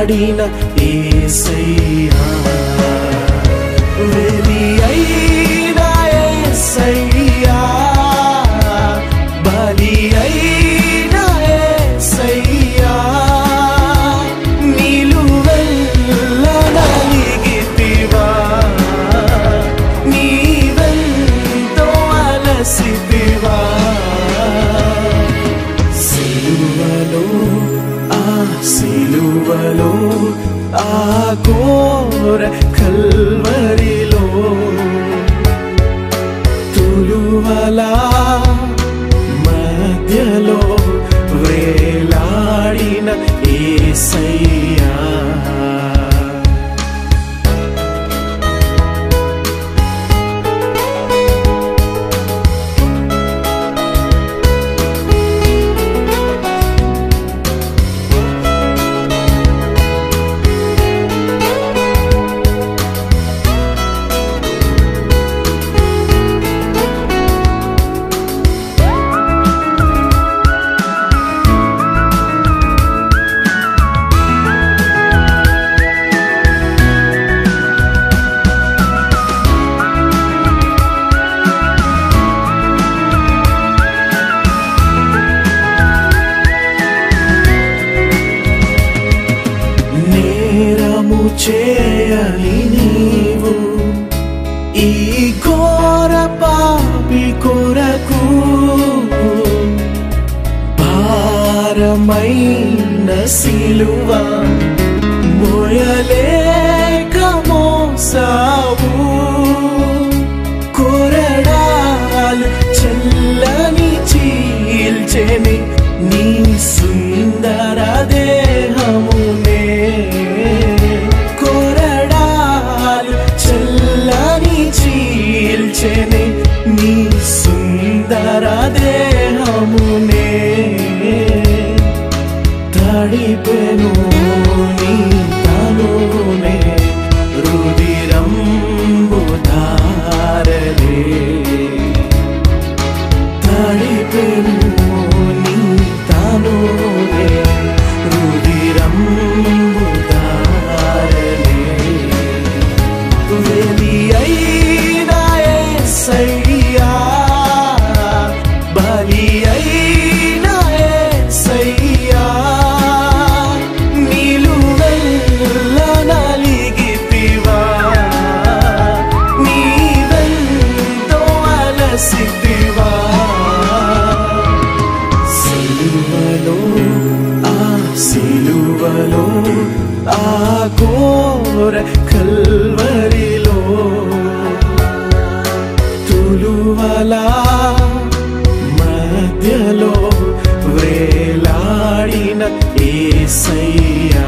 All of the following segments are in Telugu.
వేలాడిన ఏసయ్యా వెలి అయిన ఏసయ్యా బలి అయిన ఏసయ్యా నిలువెల్ల నలిగితివా నీవెంతో అలసితివా సిలువలో ఆ సిలువలో ఆ ఘోర కల్వరిలో తులువలా మధ్యలో వేలాడిన ఏసయ్యా నేరము చేయని నీవు ఈ ఘోర పాపి కొరకు భారమైన సిలువ మోయలేక మోసావు కొరడాలు చల్లని చీల్చెని నీ సుందర దేహమునే కొరడాలు చల్లని చీల్చెని నీ సుందర దేహమునే తడిపెను నీ తనునే రుదిరంబు ధారలే తడిపెను నీ తనునే రుదిరంబు ధారలే వెలి అయిన యేసయ్యా బలి అయిన యేసయ్యా నిలువెల్ల నలిగితివా నీవెంతో అలసితివా సిలువలో ఆ సిలువలో ఆ ఘోర కల్వరిలో తులువలా మధ్యలో వేలాడిన ఏసయ్యా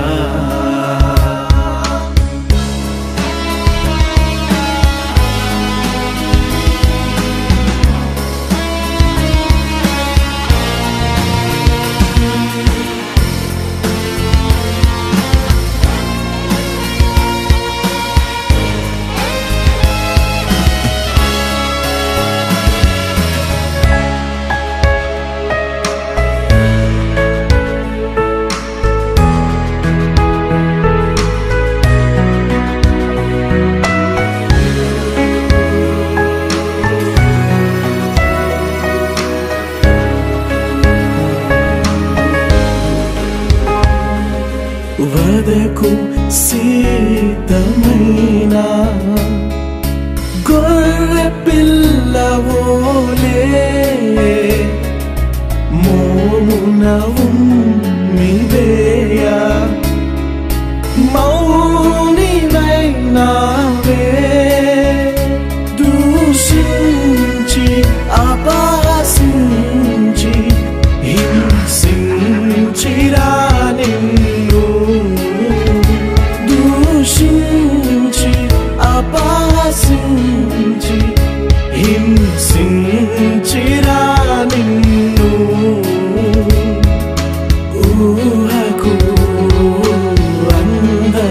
వదకు సీతమైన గొర్రె పిల్లవోలే మోమున ఉమ్మివేయ మౌనివైనావే దూషించి అపాసించి హింసించిరా నిన్ను దూషించి అపాసించి హింసించిరా నిన్ను ఊహకు అంద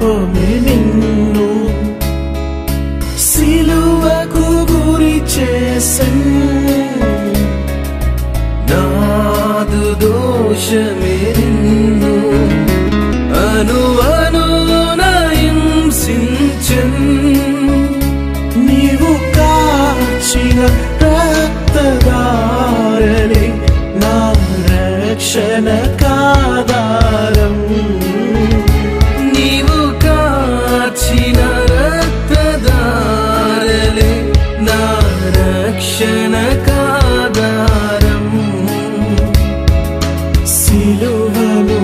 పాపమే నిన్ను సిలువకు గురి చేసన్ నాదు దోషమే నిన్ను అను అనున హింసించన్ నీవు కాచిన రక్తదారలే నా రక్షణ కాదారం నీవు కాచిన రక్తదారలే నా రక్షణ కాదారం సిలువను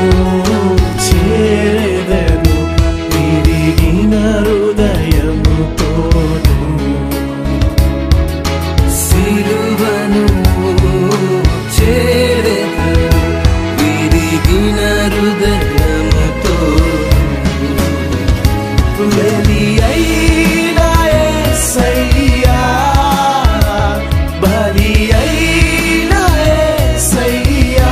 చేరెదను విరిగిన హృదయముతోను సిలువను చేరెదను విరిగిన హృదయముతో బలి అయిన యేసయ్యా బలి అయిన యేసయ్యా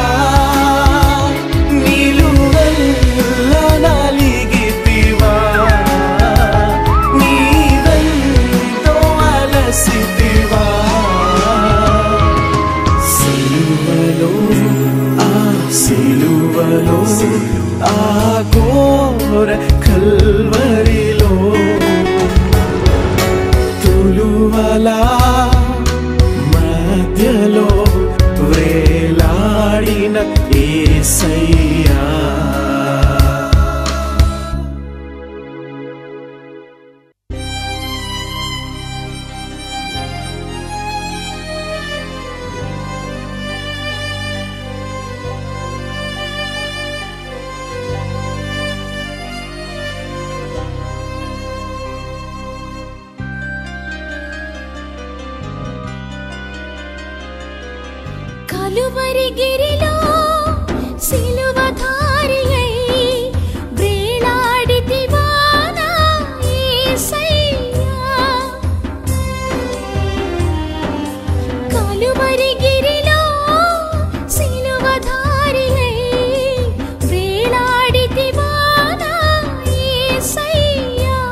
నిలువెల్ల నలిగితివా నీవెంతో అలసితివా సిలువలో ఆ సిలువలో ఆ ఘోర కల్వరిలో తులువలా మధ్యలో వేలాడిన ఏసయ్యా కలువరి గిరిలో సిలువధారియై వేలాడితివా నా యేసయ్యా. కలువరి గిరిలో సిలువధారియై వేలాడితివా నా యేసయ్యా.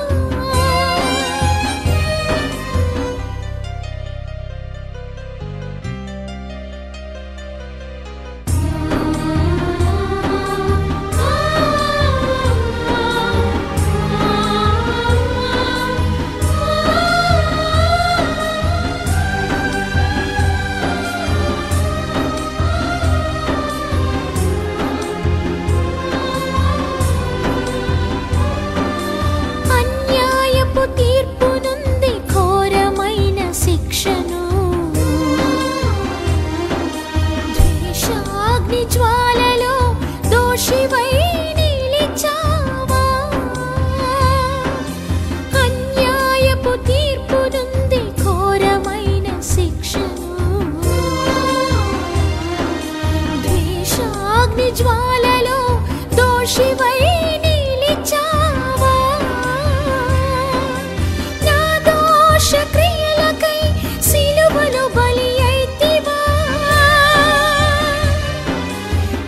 అన్యాయపు తీర్పు నుండి ఘోరమైన శిక్షను ద్వేషాగ్ని జ్వాలలో దోషివై నిలిచావా అన్యాయపు తీర్పు నుండి ఘోరమైన శిక్షను ద్వేషాగ్ని జ్వాలలో దోషివై నిలిచావా నా దోష క్రియలకై సిలువలో బలి అయితివా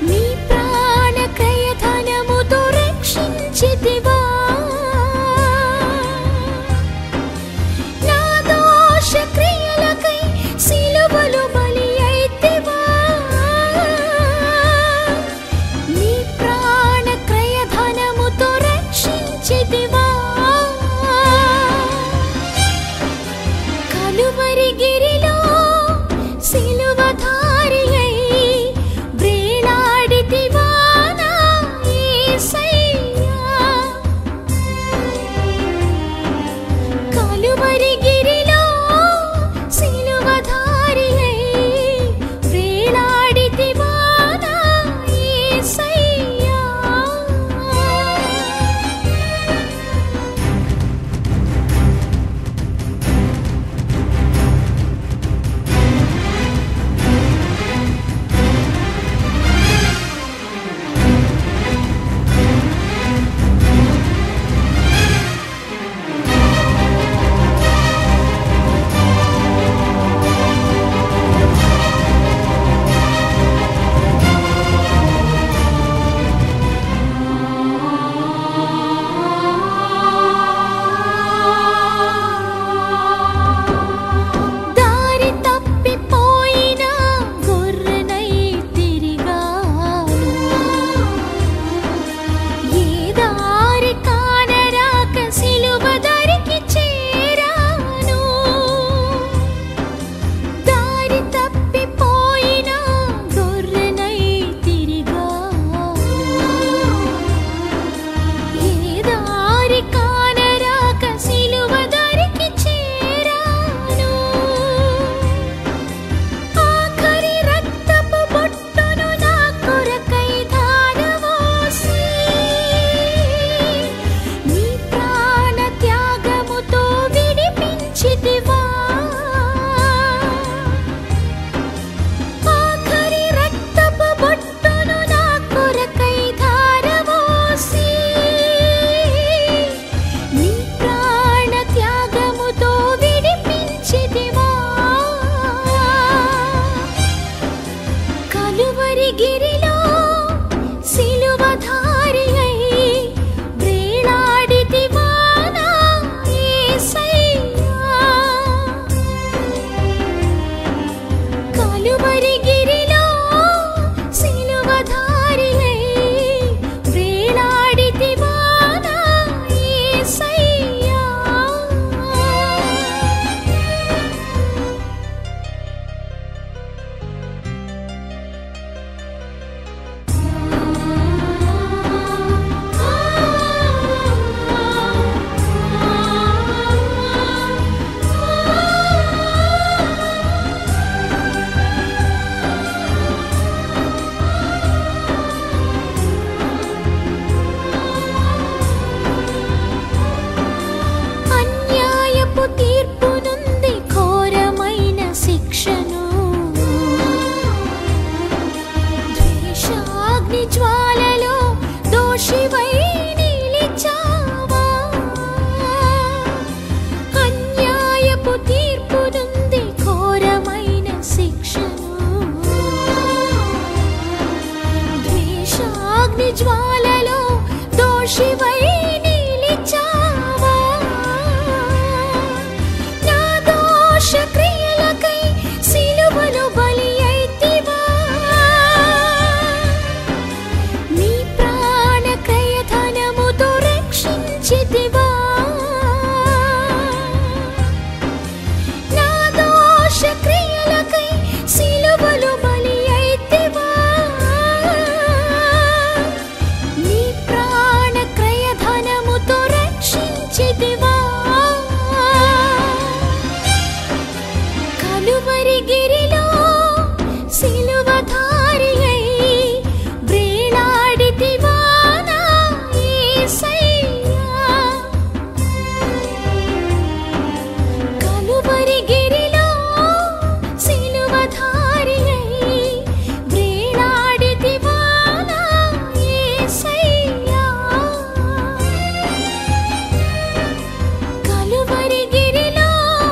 కలువరిగిరిలో సిలువధారి అయి వేలాడితివా నా యేసయ్యా. కలువరిగిరిలో సిలువధారి అయి వేలాడితివా నా యేసయ్యా. అన్యాయపు తీర్పు నుండి ఘోరమైన శిక్షను ద్వేషాగ్ని జ్వాలలో దోషివై నిలిచావా అన్యాయపు తీర్పు నుండి ఘోరమైన శిక్షను ద్వేషాగ్ని జ్వాలలో దోషివై నిలిచావా నా దోష క్రియలకై సిలువలో బలి అయితివా నీ ప్రాణ క్రయధనముతో రక్షించితివా నా దోష క్రియలకై సిలువలో బలి అయితివా నీ ప్రాణ క్రయధనముతో రక్షించితివా కలువరిగిరిలో సిలువధారి అయి వేలాడితివా నా యేసయ్యా. కలువరిగిరిలో సిలువధారి అయి వేలాడితివా నా యేసయ్యా. కలువరిగిరిలో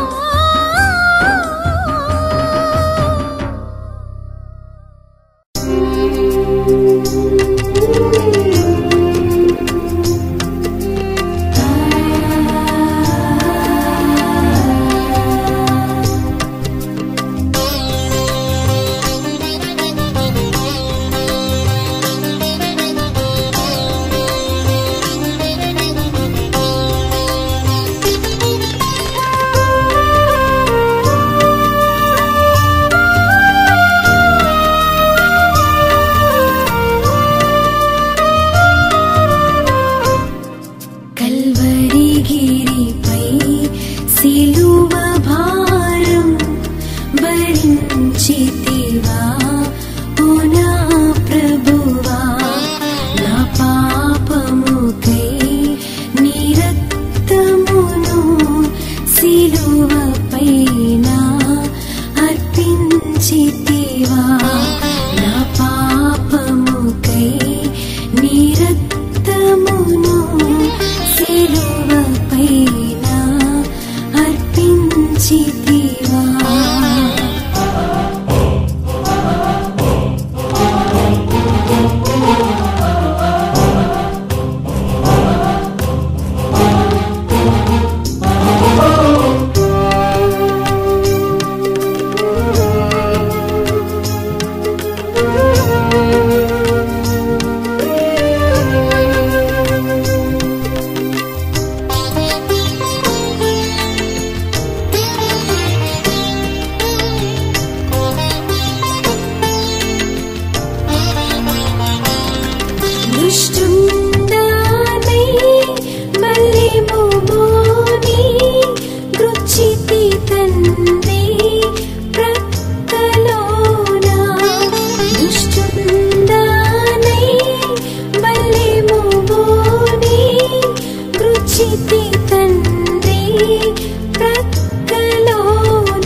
కల్వరిగిరిపై సిలువ భారం భరించితివా ఓ నా ప్రభువా నా పాపముకై నీ రక్తమును సిలువపైన అర్పించితివా నా పాపముకై నీ రక్తమును సిలువపైన అర్పించితివా దుష్టుండానై బలిముమోని గృచ్చితి తండ్రి ప్రక్కలోన దుష్టుండానై బలిముమోని గృచ్చితి తండ్రి ప్రక్కలోన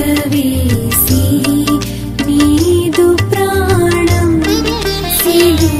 ఏకవేసి నీదు ప్రాణం సిలువ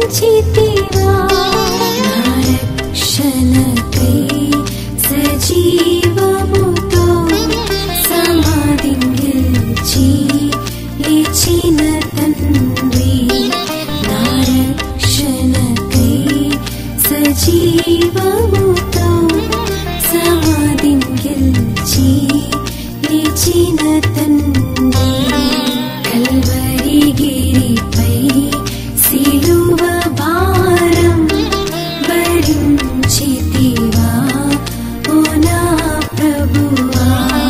పిలిచితివా నా రక్షణకై సజీవముతో సమాధిని గెలిచి లేచిన తండ్రి నా రక్షణకై సజీవముతో సమాధిని గెలిచి లేచిన తండ్రి కల్వరి గిరిపై సిలువ భారం భరించితివా ఓ నా ప్రభువా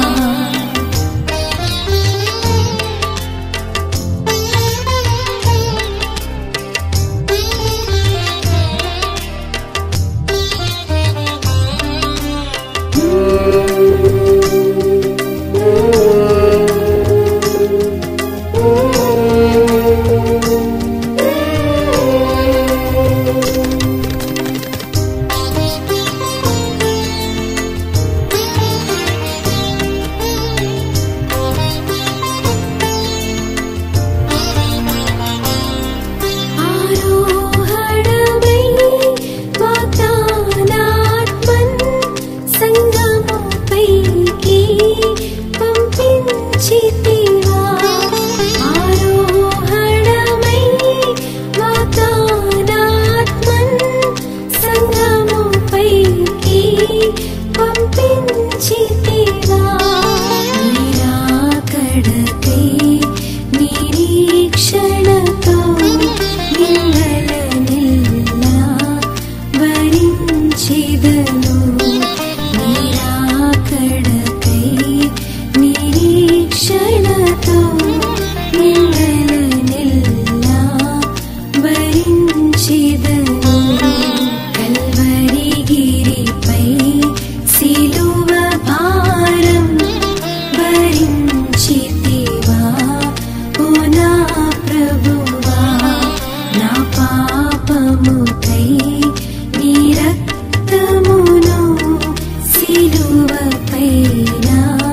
ఆరోహణమై వాతానాత్మన్ సంగమపైకి పంపించితివా ఆరోహణమై వాతానాత్మన్ సంగమపైకి పంపించితివా నిరాకడకై నిరీక్షణతో నిన్నలనెల్లా భరించెదను నిరాకడకై నిరీక్షణతో నిన్నలనెల్లా భరించెదను కల్వరి గిరిపై సిలువ భారం భరించితివా ఓ నా ప్రభువా నా పాపముకై నీ రక్తమును సిలువపైన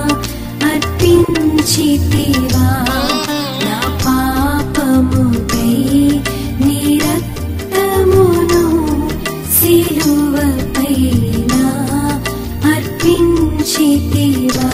అర్పించితివా నా పాపముకై నీ రక్తమును సిలువపైన అర్పించితివా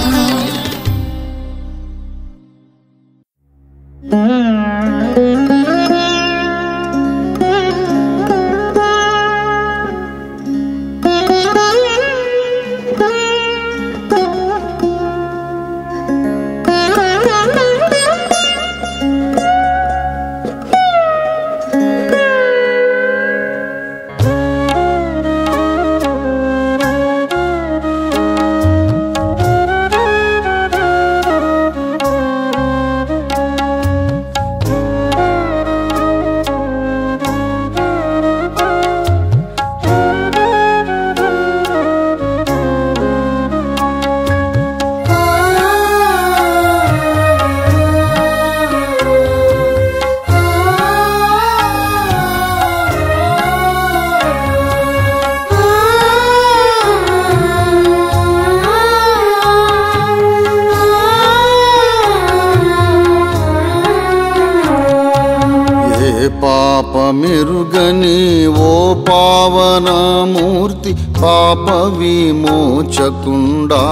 ఏ పాపమెరుగని ఓ పావనమూర్తి పాప విమోచకుండా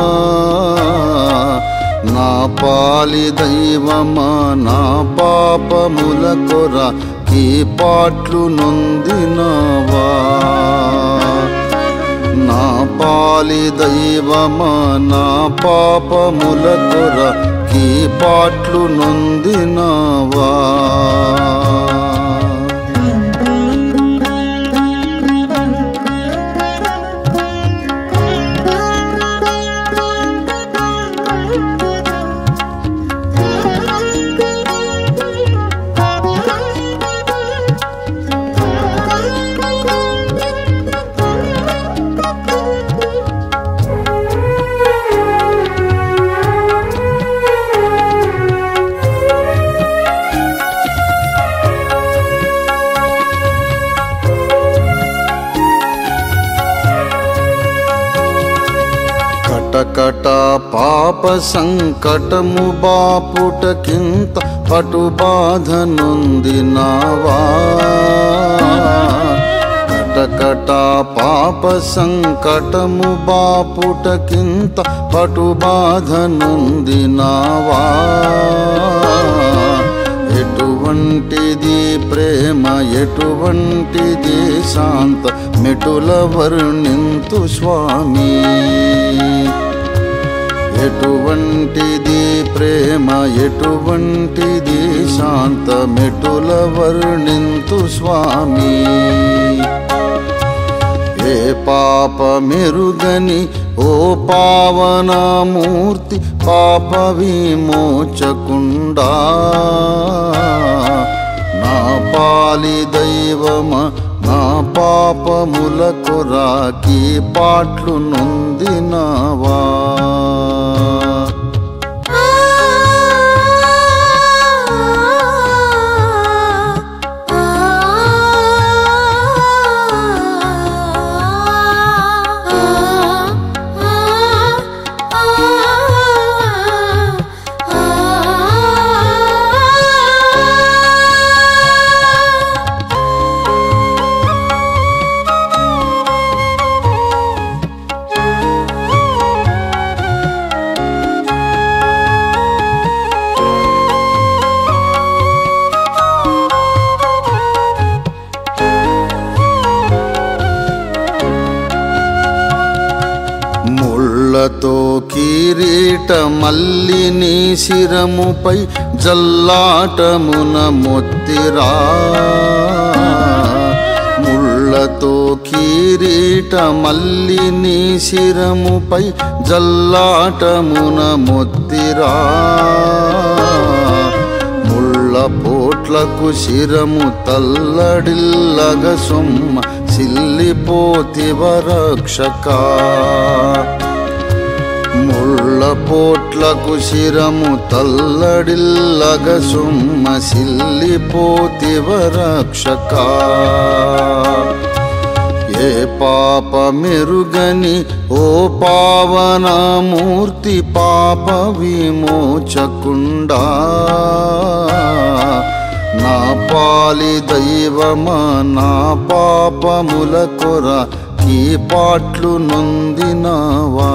నా పాలి దైవమా నా పాపముల కొర ఈ పాట్లు నొందినవా నా పాలి దైవమా నా పాపముల కొర ఈ పాట్లు నొందినవా కటకట పాప సంకటము బాపుటకింత పటు బాధ నొందినావా పాప సంకటము బాపుటకింత పటు బాధ నొందినావా ఎటువంటిది ప్రేమ ఎటువంటిది శాంత మెటుల వర్ణింతు స్వామి ఎటువంటిది ప్రేమ ఎటువంటిది శాంత మెటుల వర్ణింతు స్వామి ఏ పాప మెరుగని ఓ పావనమూర్తి పాప విమోచకుండా నా పాలి దైవమ నా పాపముల కొరాకి పాట్లు నొందినావా ముళ్ళతో కిరీట మల్లిని శిరముపై జల్లాటమున మొత్తిరా ముళ్ళతో కిరీట మల్లిని శిరముపై జల్లాటమున మొత్తిరా ముళ్ళ పోట్లకు శిరము తల్లడిల్లగ సొమ్మ సిల్లిపోతివ రక్షక ముళ్ళ పోట్లకు శిరము తల్లడిల్లగ సొమ్మ సిల్లిపోతివ రక్షక ఏ పాప మెరుగని ఓ పావనమూర్తి పాప విమోచకుండా నా పాలి దైవమా నా పాపముల కొర ఈ పాట్లు నొందినావా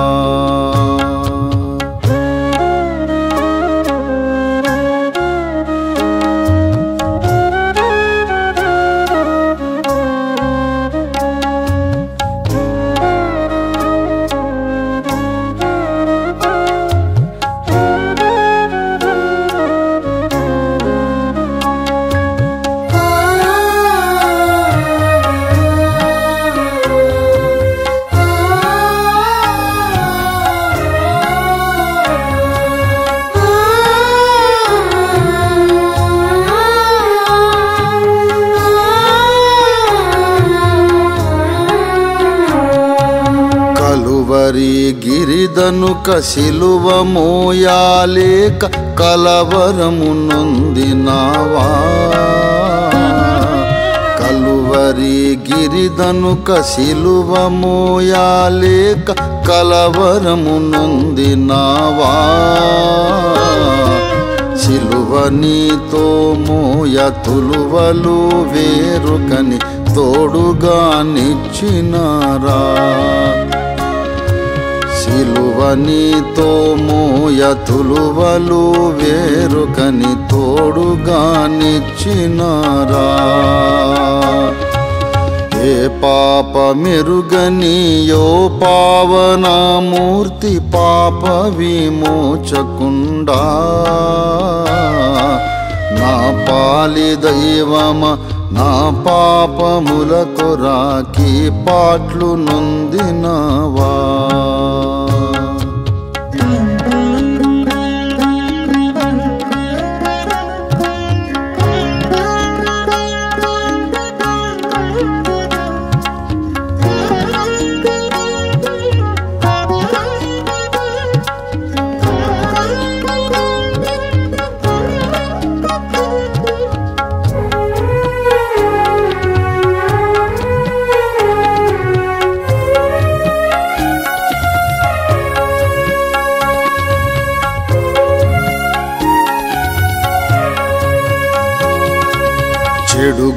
కలువరి గిరిదనుక సిలువ మోయాలేక కలవరము నొందినావా కలువరి గిరిదనుక సిలువ మోయాలేక కలవరము నొందినావా సిలువ నీతో మోయ తులువలు వేరుకని తోడుగా నిచ్చినారా సిలువ నీతో మోయ తులువలు వేరుకని తోడుగా నిచ్చినారా ఏ పాప మెరుగనియో పావనమూర్తి పాప విమోచకుండా నా పాలి దైవమ నా పాపముల కొరాకి పాట్లు నొందినవా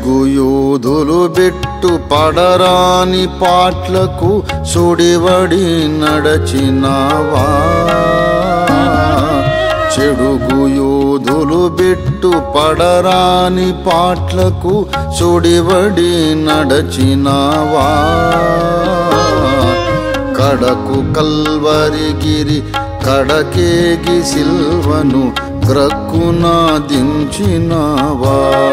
చెడుగు యూదులు బెట్టు పడరాని పాట్లకు సుడివడి నడచినావా చెడుగు యూదులు బెట్టు పడరాని పాట్లకు సుడివడి నడచినావా కడకు కల్వరిగిరి కడకేగి సిల్వను గ్రక్కునా దించినావా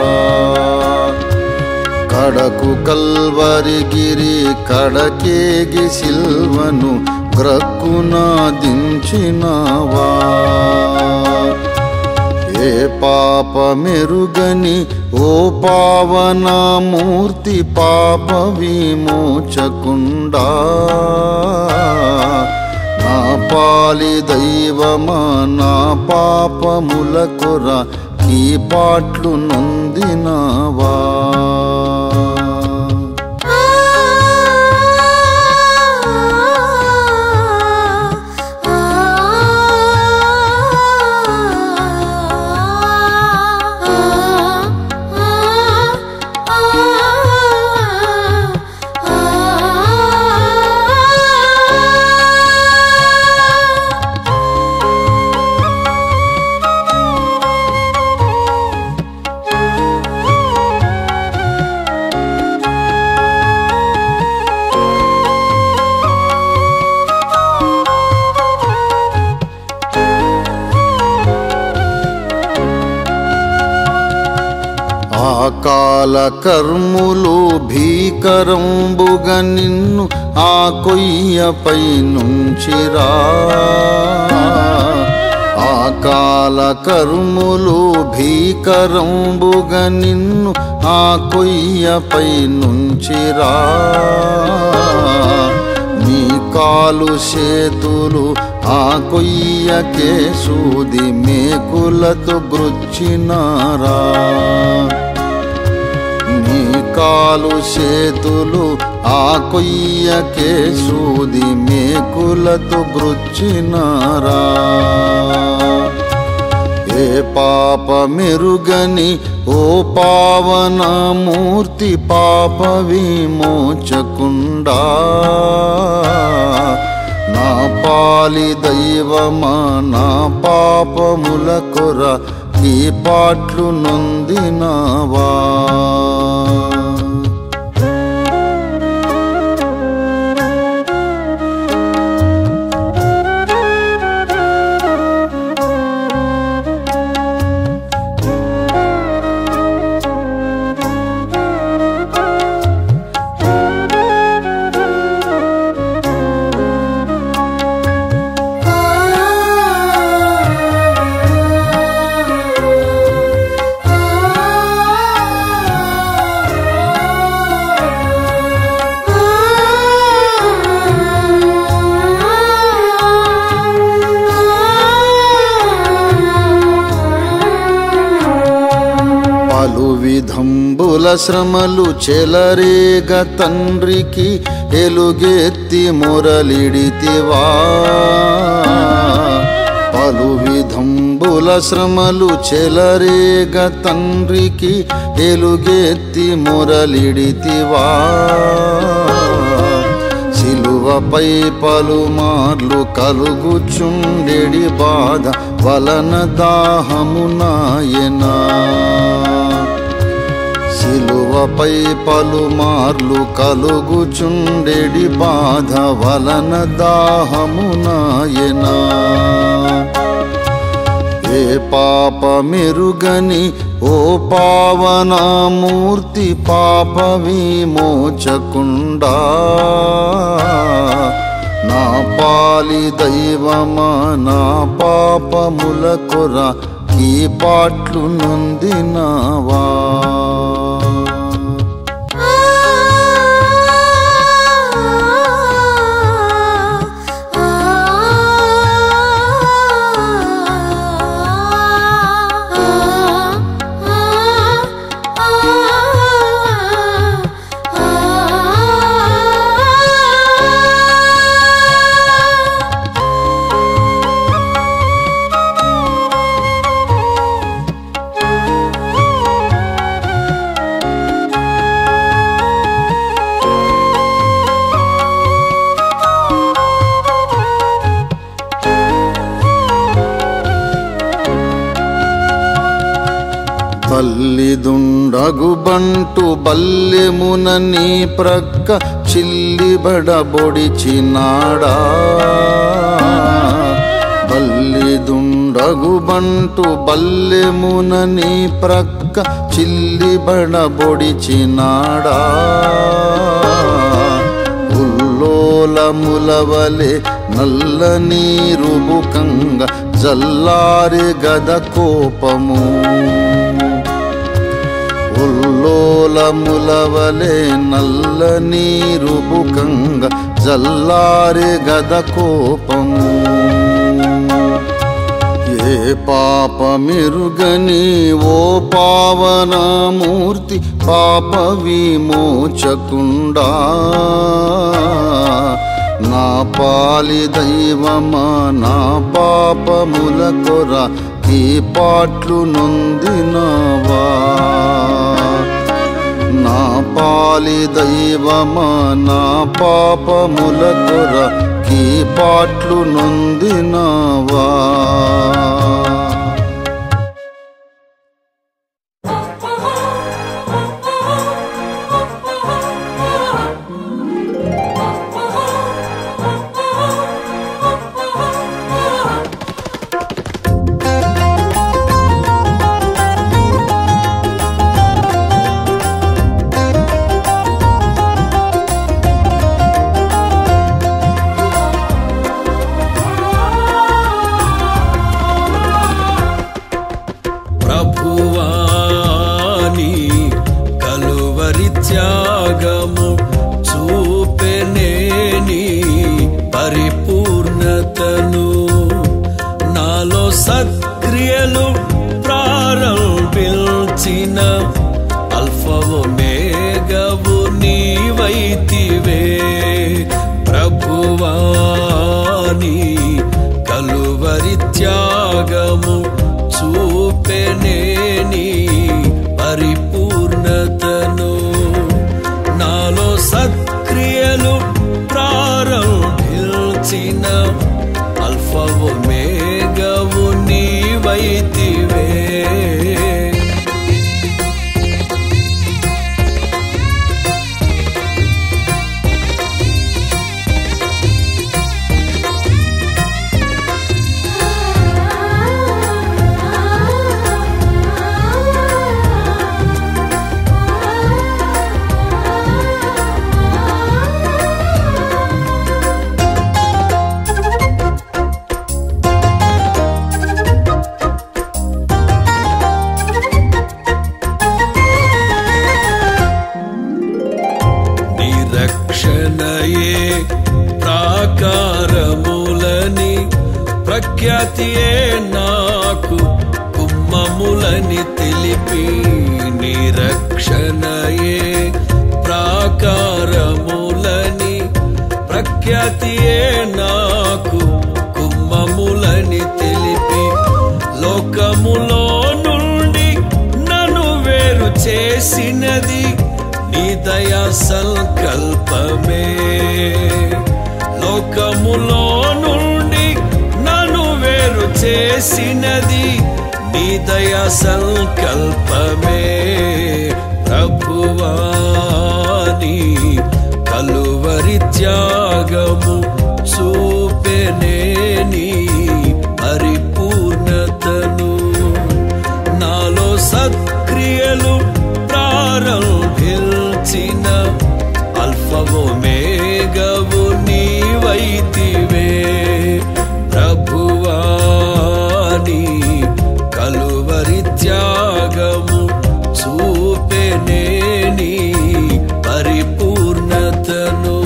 కడకు కల్వరిగిరి కడకేగి సిల్వను గ్రక్కునా దించినావా ఏ పాప మెరుగని ఓ పావనామూర్తి పాప విమోచకుండా నా పాలి దైవమా నా పాపముల కొర ఈ పాట్లు నొందినావా ఆ కాల కర్ములు భీకరంబుగ నిన్ను ఆ కొయ్యపై నుంచిరా ఆ కాల కర్ములు భీకరంబుగ నిన్ను ఆ కొయ్యపై నుంచిరా నీ కాలు చేతులు ఆ కొయ్యకే సూది మేకులతో గృచ్చినారా నీ కాలు చేతులు ఆ కొయ్యకే సూది మేకులతో గృచ్చినారా ఏ పాప మెరుగని ఓ పావనమూర్తి పాప విమోచకుండా నా పాలి దైవమా నా పాపముల కొర ఈ పాట్లు నొందినావా పలు విధంబుల శ్రమలు చెలరేగ తండ్రికి ఎలుగెత్తి మురలిడితివా పలు విధంబుల శ్రమలు చెలరేగ తండ్రికి ఎలుగెత్తి మురలిడితివా సిలువపై పలుమార్లు కలుగుచుండెడి బాధ వలన దాహము నాయనా సిలువపై పలుమార్లు కలుగుచుండెడి బాధ వలన దాహము నాయనా ఏ పాప మెరుగని ఓ పావనామూర్తి పాప విమోచకుండా నా పాలి దైవమా నా పాపముల కొర ఈ పాట్లు నొందినావా ఆ దుండగుబంటు బల్లెమున నీ ప్రక్క చిల్లిబడబొడిచినాడా బల్లి దుండగుబంటు బల్లెమున నీ ప్రక్క చిల్లిబడబొడిచినాడా ఉల్లోలములవలే నల్ల నీరు బుకంగ జల్లారి గద కోపము ఉల్లోలములవలే నల్ల నీరు బుకంగ జల్లారి గద కోపము ఏ పాప మెరుగని ఓ పావనమూర్తి పాప విమోచకుండా నా పాలి దైవమా నా పాపముల కొర ఈ పాట్లు నొందినవా నా పాలి దైవమా నా పాపముల కొర ఈ పాట్లు నొందినవా ప్రభువాని కలువరి త్యాగము చూపెనేని పరిపూర్ణతను నాలో సక్రియలు ప్రారంభించిన అల్ఫవు మేఘవు నీవైతివే ప్రభువాని కలువరి త్యాగము చూపెనేని పరిపూర్ణతను నాలో సక్రియలు ప్రారంభించిన అల్ఫవు మేఘవు నీవైతివే నిరక్షణయే ప్రాకారములని ప్రఖ్యాతియే నాకు కుమ్మములని తెలిపి నిరక్షణయే ప్రాకారములని ప్రఖ్యాతియే నాకు కుమ్మములని తెలిపి లోకములో నుండి నన్ను వేరు చేసినది నీ దయా సంకల్పమే లోకములో నుండి నన్ను వేరు చేసినది నీ దయా సంకల్పమే ప్రభువాని కలువరి త్యాగము చూపెనేని పరిపూర్ణతను నాలో సత్క్రియలు ప్రారంభించిన అల్ఫవో మేఘవు నీవైతివే ప్రభువాని కలువరి త్యాగము చూపెనేని పరిపూర్ణతను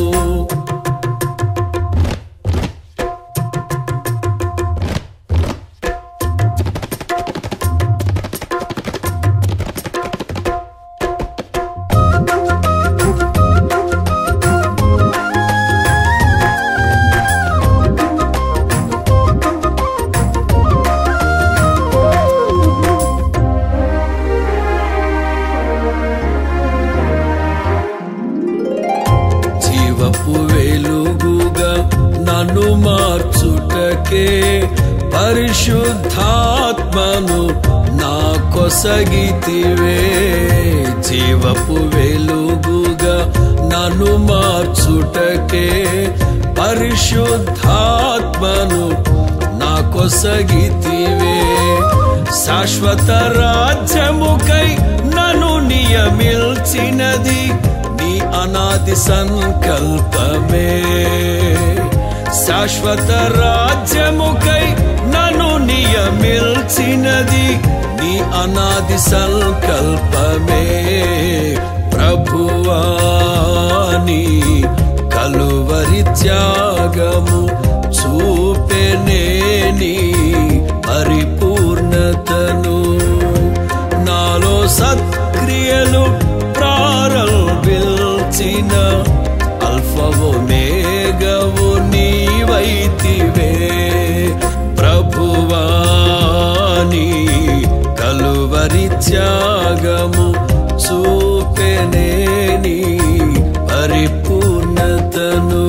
జీవపు వెలుగుగా నన్ను మార్చుటకే పరిశుద్ధాత్మను నా కొసగితివే జీవపు వెలుగుగా నన్ను మార్చుటకే పరిశుద్ధాత్మను నా కొసగితివే శాశ్వత రాజ్యముకై నన్ను నియమిల్చినది నీ అనాది సంకల్పమే శాశ్వత రాజ్యముకై నన్ను నియమిల్చినది నీ అనాది సంకల్పమే ప్రభువాని కలువరి త్యాగము చూపెనేని పరిపూర్ణతను నాలో సత్క్రియలు ప్రారంభించిన అల్ఫవో మేఘవు నీవైతివే ప్రభువాని కలువరి త్యాగము చూపెనేని పరిపూర్ణతను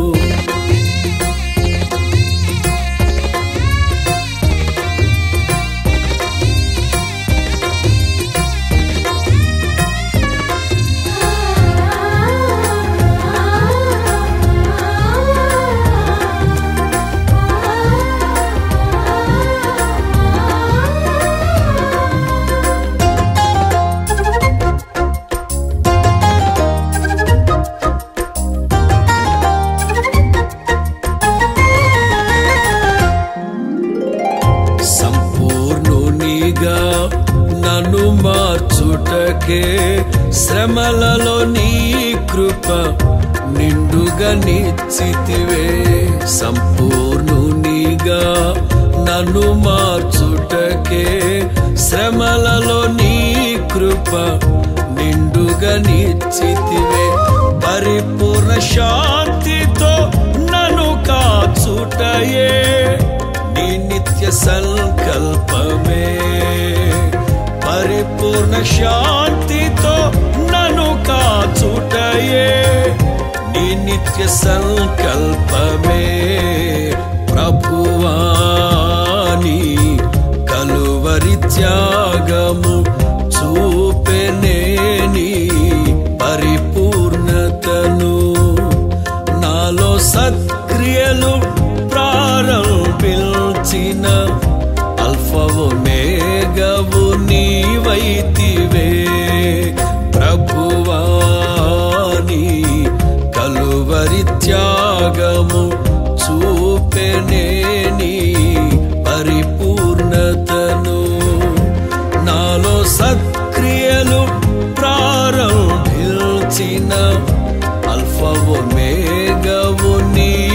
సంపూర్ణునిగా నన్ను మార్చుటకే శ్రమలలో నీ కృప నిండుగా నిశ్చితివే సంపూర్ణునిగా నన్ను మార్చుటకే శ్రమలలో నీ కృప నిండుగా నిశ్చితివే పరిపూర్ణ శాంతితో నన్ను కాచుటయే నీ నిత్య సంకల్పమే పరిపూర్ణ శాంతితో నన్ను కాచుటయే నీ నిత్య సంకల్పమే ప్రభువాని కలువరి త్యాగము చూపెనేని పరిపూర్ణతను నాలో సత్క్రియలు ప్రారంభించిన అల్ఫవు మేఘవు నీవైతివే ప్రభువాని కలువరి త్యాగము చూపెనేని పరిపూర్ణతను నాలో సత్క్రియలు ప్రారంభించిన అల్ఫవు మేఘవు నీ